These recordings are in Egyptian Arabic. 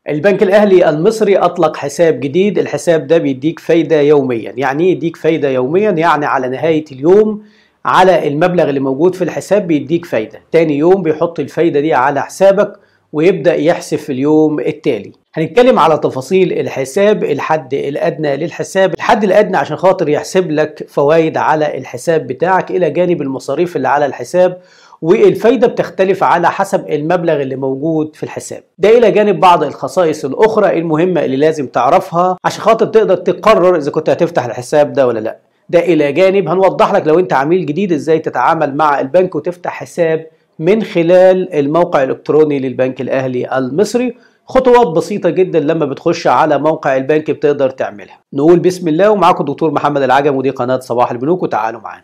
البنك الاهلي المصري اطلق حساب جديد الحساب ده بيديك فايده يوميا يعني ايه يديك فايده يوميا يعني على نهايه اليوم على المبلغ اللي موجود في الحساب بيديك فايده تاني يوم بيحط الفايده دي على حسابك ويبدا يحسب في اليوم التالي هنتكلم على تفاصيل الحساب الحد الادنى للحساب الحد الادنى عشان خاطر يحسب لك فوائد على الحساب بتاعك الى جانب المصاريف اللي على الحساب والفايدة بتختلف على حسب المبلغ اللي موجود في الحساب ده إلى جانب بعض الخصائص الأخرى المهمة اللي لازم تعرفها عشان خاطر تقدر تقرر إذا كنت هتفتح الحساب ده ولا لأ ده إلى جانب هنوضح لك لو أنت عميل جديد إزاي تتعامل مع البنك وتفتح حساب من خلال الموقع الإلكتروني للبنك الأهلي المصري خطوات بسيطة جدا لما بتخش على موقع البنك بتقدر تعملها نقول بسم الله ومعاكم دكتور محمد العجم ودي قناة صباح البنوك وتعالوا معانا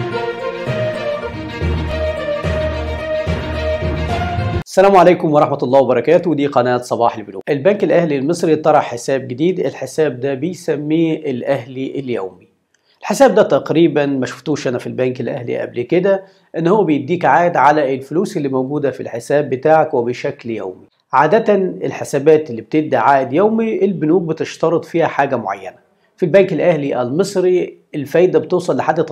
السلام عليكم ورحمة الله وبركاته دي قناة صباح البنوك البنك الأهلي المصري طرح حساب جديد الحساب ده بيسميه الأهلي اليومي الحساب ده تقريبا ما شفتوش أنا في البنك الأهلي قبل كده إن هو بيديك عائد على الفلوس اللي موجودة في الحساب بتاعك وبشكل يومي عادة الحسابات اللي بتدي عائد يومي البنوك بتشترط فيها حاجة معينة في البنك الأهلي المصري الفايدة بتوصل لحد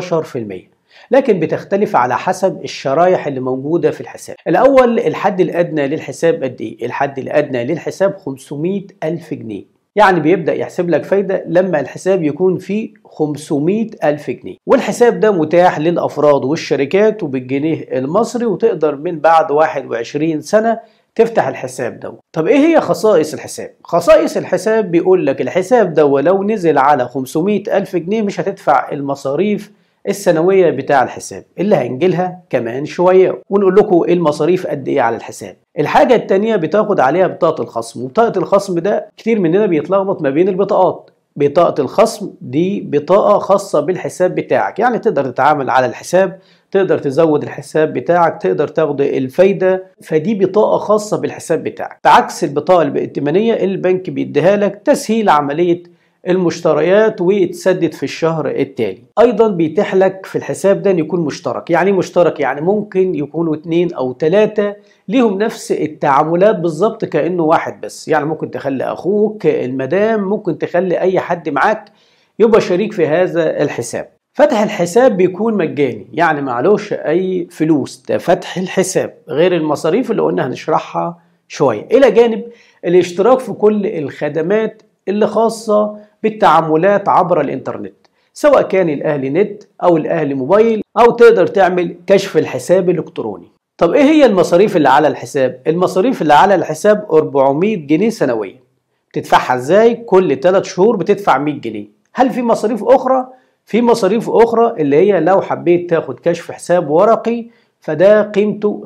13% لكن بتختلف على حسب الشرايح اللي موجودة في الحساب الأول الحد الأدنى للحساب قد إيه؟ الحد الأدنى للحساب 500 ألف جنيه يعني بيبدأ يحسب لك فايدة لما الحساب يكون فيه 500 ألف جنيه والحساب ده متاح للأفراد والشركات وبالجنيه المصري وتقدر من بعد 21 سنة تفتح الحساب ده طب ايه هي خصائص الحساب خصائص الحساب بيقول لك الحساب ده ولو نزل على 500 ألف جنيه مش هتدفع المصاريف السنوية بتاع الحساب اللي هنجيلها كمان شوية ونقول لكم ايه المصاريف قد ايه على الحساب الحاجة التانية بتاخد عليها بطاقة الخصم وبطاقة الخصم ده كتير مننا بيتلخبط ما بين البطاقات بطاقة الخصم دي بطاقة خاصة بالحساب بتاعك يعني تقدر تتعامل على الحساب تقدر تزود الحساب بتاعك تقدر تاخد الفايدة فدي بطاقة خاصة بالحساب بتاعك بعكس البطاقة الائتمانية اللي البنك بيديها لك تسهيل عملية المشتريات وتسدد في الشهر التالي ايضا بيتيح لك في الحساب ده ان يكون مشترك يعني مشترك يعني ممكن يكونوا اتنين او تلاتة ليهم نفس التعاملات بالظبط كانه واحد بس يعني ممكن تخلي اخوك المدام ممكن تخلي اي حد معاك يبقى شريك في هذا الحساب فتح الحساب بيكون مجاني يعني معلوش اي فلوس ده فتح الحساب غير المصاريف اللي قلنا هنشرحها شويه الى جانب الاشتراك في كل الخدمات اللي خاصه بالتعاملات عبر الانترنت سواء كان الاهلي نت او الاهلي موبايل او تقدر تعمل كشف الحساب الالكتروني طب ايه هي المصاريف اللي على الحساب المصاريف اللي على الحساب 400 جنيه سنويا بتدفعها ازاي كل 3 شهور بتدفع 100 جنيه هل في مصاريف اخرى في مصاريف اخرى اللي هي لو حبيت تاخد كشف حساب ورقي فده قيمته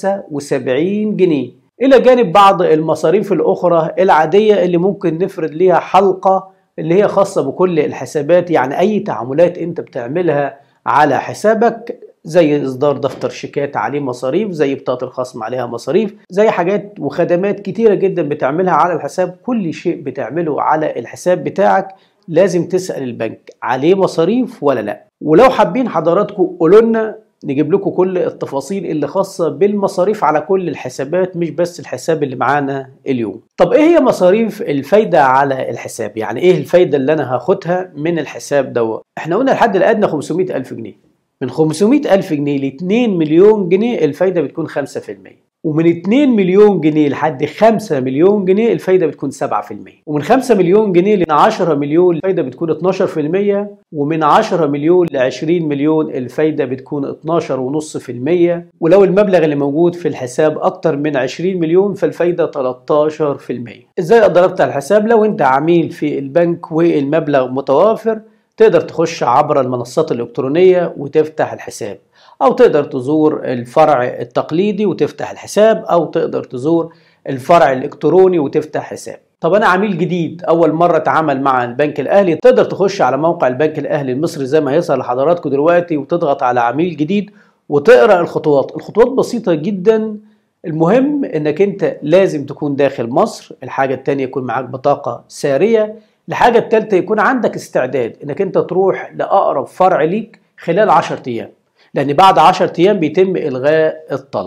75 جنيه الى جانب بعض المصاريف الاخرى العاديه اللي ممكن نفرد ليها حلقه اللي هي خاصة بكل الحسابات يعني أي تعاملات أنت بتعملها على حسابك زي إصدار دفتر شيكات عليه مصاريف زي بطاقة الخصم عليها مصاريف زي حاجات وخدمات كتيرة جدا بتعملها على الحساب كل شيء بتعمله على الحساب بتاعك لازم تسأل البنك عليه مصاريف ولا لا ولو حابين حضراتكم قولوا لنا نجيب لكم كل التفاصيل اللي خاصة بالمصاريف على كل الحسابات مش بس الحساب اللي معانا اليوم طب ايه هي مصاريف الفايدة على الحساب يعني ايه الفايدة اللي انا هاخدها من الحساب دوت احنا قلنا الحد الادنى 500 الف جنيه من 500 الف جنيه ل 2 مليون جنيه الفايدة بتكون 5% ومن 2 مليون جنيه لحد 5 مليون جنيه الفايدة بتكون 7% ومن 5 مليون جنيه ل 10 مليون الفايدة بتكون 12% ومن 10 مليون ل 20 مليون الفايدة بتكون 12.5% ولو المبلغ اللي موجود في الحساب أكتر من 20 مليون فالفايدة 13% إزاي أقدر أفتح الحساب لو أنت عميل في البنك والمبلغ متوافر تقدر تخش عبر المنصات الإلكترونية وتفتح الحساب أو تقدر تزور الفرع التقليدي وتفتح الحساب أو تقدر تزور الفرع الإلكتروني وتفتح حساب طب أنا عميل جديد أول مرة أتعامل مع البنك الأهلي تقدر تخش على موقع البنك الأهلي المصري زي ما هيظهر لحضراتكم دلوقتي وتضغط على عميل جديد وتقرأ الخطوات الخطوات بسيطة جدا المهم انك انت لازم تكون داخل مصر الحاجة التانية يكون معاك بطاقة سارية الحاجة التالتة يكون عندك استعداد انك انت تروح لأقرب فرع ليك خلال 10 أيام لأن بعد 10 أيام بيتم إلغاء الطلب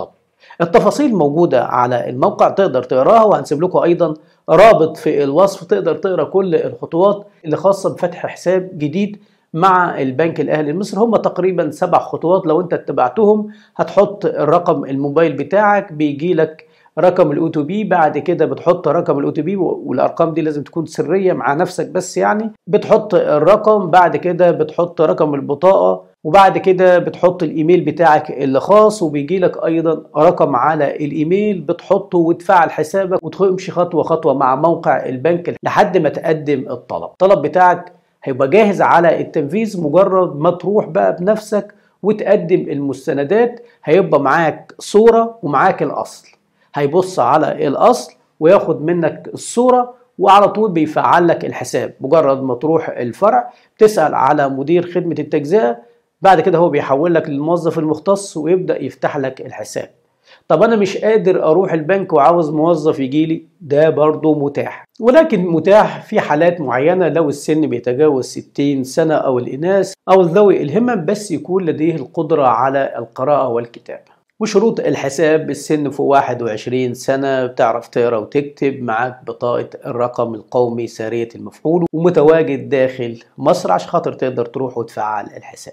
التفاصيل موجودة على الموقع تقدر تقراها وهنسيب لكم أيضا رابط في الوصف تقدر تقرا كل الخطوات اللي خاصة بفتح حساب جديد مع البنك الاهلي المصري هم تقريبا سبع خطوات لو انت اتبعتهم هتحط الرقم الموبايل بتاعك بيجي لك رقم الاو تو بي بعد كده بتحط رقم الاو تو بي والارقام دي لازم تكون سريه مع نفسك بس يعني بتحط الرقم بعد كده بتحط رقم البطاقه وبعد كده بتحط الايميل بتاعك اللي خاص وبيجي لك ايضا رقم على الايميل بتحطه وتفعل حسابك وتمشي خطوه خطوه مع موقع البنك لحد ما تقدم الطلب الطلب بتاعك هيبقى جاهز على التنفيذ مجرد ما تروح بقى بنفسك وتقدم المستندات هيبقى معاك صورة ومعاك الأصل هيبص على الأصل وياخد منك الصورة وعلى طول بيفعل لك الحساب مجرد ما تروح الفرع تسأل على مدير خدمة التجزئة بعد كده هو بيحول لك للموظف المختص ويبدأ يفتح لك الحساب طب انا مش قادر اروح البنك وعاوز موظف يجي لي ده برضه متاح ولكن متاح في حالات معينة لو السن بيتجاوز 60 سنة او الاناث او ذوي الهمم بس يكون لديه القدرة على القراءة والكتابة وشروط الحساب السن فوق 21 سنة بتعرف تقرا وتكتب معاك بطاقة الرقم القومي سارية المفعول ومتواجد داخل مصر عشان خاطر تقدر تروح وتفعل الحساب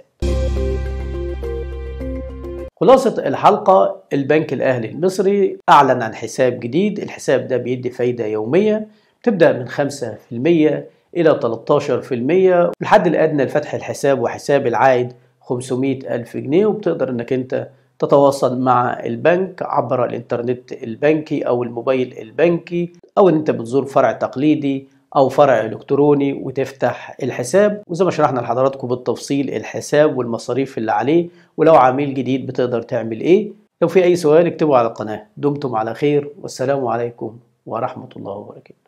خلاصة الحلقة البنك الأهلي المصري أعلن عن حساب جديد الحساب ده بيدي فايدة يومية تبدأ من 5% إلى 13% الحد الأدنى لفتح الحساب وحساب العائد 500 ألف جنيه وبتقدر إنك أنت تتواصل مع البنك عبر الإنترنت البنكي أو الموبايل البنكي أو إن أنت بتزور فرع تقليدي او فرع الكتروني وتفتح الحساب وزي ما شرحنا لحضراتكم بالتفصيل الحساب والمصاريف اللي عليه ولو عميل جديد بتقدر تعمل ايه لو في اي سؤال اكتبوا على القناه دمتم على خير والسلام عليكم ورحمه الله وبركاته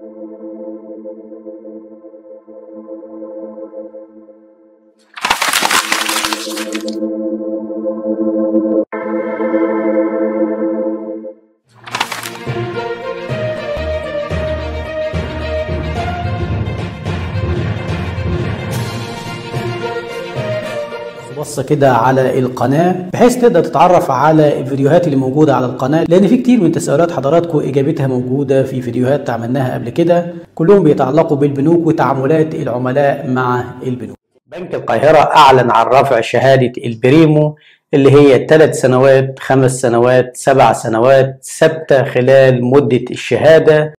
بصة كده على القناة بحيث تقدر تتعرف على الفيديوهات اللي موجودة على القناة لأن في كتير من تساؤلات حضراتكم إجابتها موجودة في فيديوهات عملناها قبل كده كلهم بيتعلقوا بالبنوك وتعاملات العملاء مع البنوك بنك القاهرة أعلن عن رفع شهادة البريمو اللي هي ثلاث سنوات خمس سنوات سبع سنوات ثابتة خلال مدة الشهادة